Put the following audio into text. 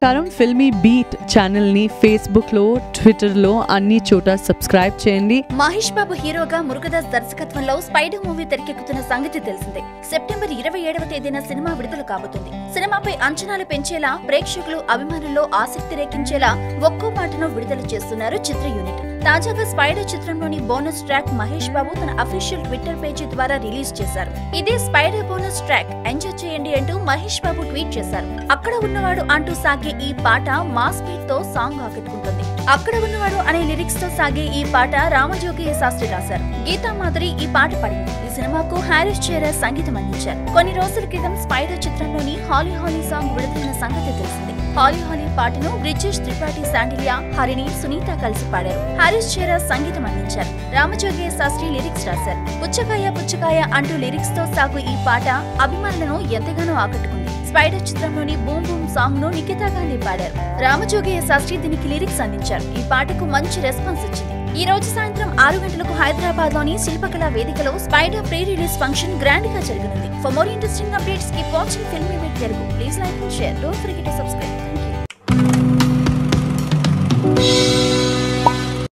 నమస్కారం ఫిల్మీ బీట్ ఛానల్ని ఫేస్బుక్లో ట్విట్టర్లో అన్ని చోట సబ్స్క్రైబ్ చేయండి మహేష్ బాబు హీరోగా మురుగదాస్ దర్శకత్వంలో స్పైడర్ మూవీ తెరకెక్కుతున్న సంగతి తెలిసిందే సెప్టెంబర్ ఇరవై ఏడవ తేదీన సినిమా విడుదల కాబోతుంది సినిమాపై అంచనాలు పెంచేలా ప్రేక్షకులు అభిమానుల్లో ఆసక్తి రేకించేలా ఒక్కో పాటను విడుదల చేస్తున్నారు చిత్ర యూనిట్ తాజాగా స్పైడర్ చిత్రంలోని బోనస్ ట్రాక్ మహేష్ బాబు తన అఫీషియల్ ట్విట్టర్ పేజీ ద్వారా రిలీజ్ చేశారు ఇదే స్పైడర్ బోనస్ ట్రాక్ ఎంజాయ్ చేయండి అంటూ మహేష్ బాబు ట్వీట్ చేశారు అక్కడ ఉన్నవాడు అంటూ సాగే ఈ పాట మాస్ బీట్ తో సాంగ్ ఆకట్టుకుంటుంది అక్కడ ఉన్నవాడు అనే లిరిక్స్ తో సాగే ఈ పాట రామజోగి శాస్త్రి రాశారు గీతా మాధురి ఈ పాట పాడింది ఈ సినిమాకు హారిస్ చేరా సంగీతం అందించారు కొన్ని రోజుల క్రితం స్పైడర్ చిత్రంలోని హాలీ హాలీ సాంగ్ విడుదలైన సంగతి తెలిసింది హాలీ హాలీ పాటను బ్రిజేష్ త్రిపాఠి శాండిలియా హరిణి సునీత కలిసి పాడారు హారిస్ చేరా సంగీతం అందించారు రామజోగి శాస్త్రి లిరిక్స్ రాశారు పుచ్చకాయ పుచ్చకాయ అంటూ లిరిక్స్ తో సాగు ఈ పాట అభిమానులను ఎంతగానో ఆకట్టుకుంది స్పైడర్ చిత్రంలోని బూమ్ బూమ్ సాంగ్ ను నిఖితా గాంధీ పాడారు రామజోగయ్య శాస్త్రి దీనికి లిరిక్స్ అందించారు ఈ పాటకు మంచి రెస్పాన్స్ వచ్చింది ఈ రోజు సాయంత్రం ఆరు గంటలకు హైదరాబాద్ లోని శిల్పకళా వేదికలో Spider pre release function grand గా జరగనుంది for more interesting updates keep watching film Telugu please like and share don't forget to subscribe